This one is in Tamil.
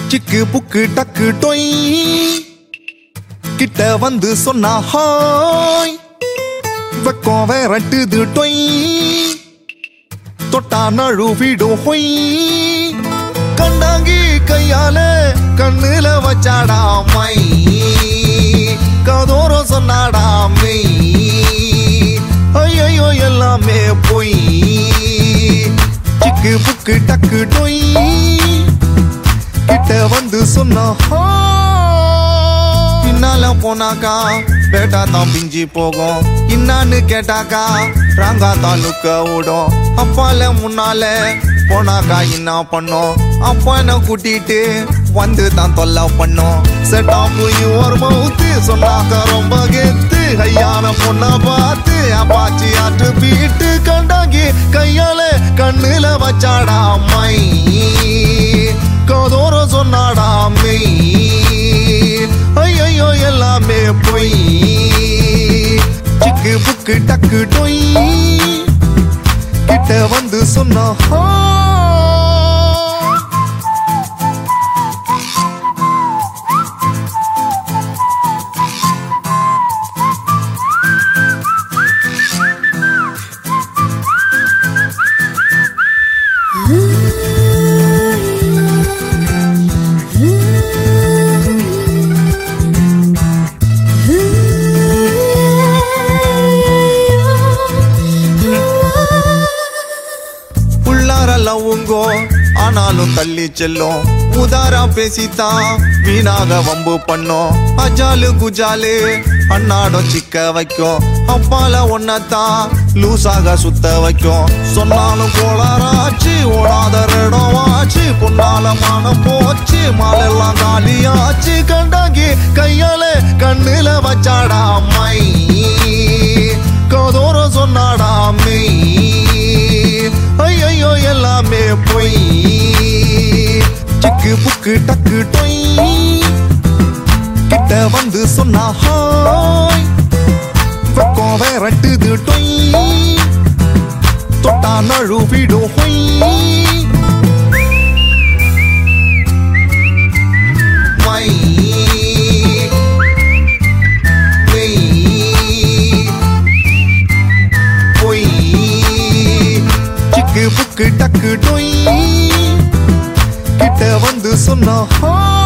சிக்கு புக்கு டக்கு டொய் கிட்ட வந்து சொன்னா ஹாய் வெக்கம் வேறட்டுது டொய் தொட்டா நழுவிடும் ஹொய் கண்டாங்கி கையால கண்ணுல வச்சாடா மை கதோரம் சொன்னாடா மெய் ஐயோ எல்லாமே பொய் சிக்கு புக்கு டக்கு டொய் கிட்ட வந்து சொன்னா பின்னால போனாக்கா பேட்டா தான் பிஞ்சி போகும் இன்னான்னு கேட்டாக்கா ராங்கா தான் லுக்க விடும் அப்பால முன்னால போனாக்கா என்ன பண்ணோம் அப்பனை கூட்டிட்டு வந்து தான் தொல்லை பண்ணோம் செட் ஆஃப் ஒரு மவுத்து சொன்னாக்கா ரொம்ப கெத்து ஐயான பொண்ண பார்த்து அப்பாச்சி ஆட்டு பீட்டு கண்டாங்கி கையால கண்ணுல வச்சாடா மை கதோரம் சொன்னாடா மெய் ஐயோ எல்லாமே பொய் சிக்கு புக்கு டக்கு டொய் கிட்ட வந்து சொன்னா உள்ளார லவ்வுங்கோ ஆனாலும் தள்ளி செல்லும் உதாரா பேசித்தான் வீணாக வம்பு பண்ணோம் அஜாலு குஜாலு அண்ணாடம் சிக்க வைக்கும் அப்பால ஒன்னத்தான் லூசாக சுத்த வைக்கும் சொன்னாலும் கோளாராச்சு ஓடாத இடம் ஆச்சு பொன்னால மானம் போச்சு மாலெல்லாம் காலியாச்சு கண்டாங்கி கையால கண்ணுல வச்சாடா மை கதோரம் சொன்னாடா மெய் ஐயோ எல்லாமே பொய் சிக்கு புக்கு டக்கு டொய் கிட்ட வந்து சொன்னா ஹாய் வெக்கம் வேறட்டுது டொய் தொட்டா நழுவிடும் ஹொய் மை மெய் பொய் சிக்கு புக்கு டக்கு டொய் கிட்ட வந்து சொன்னா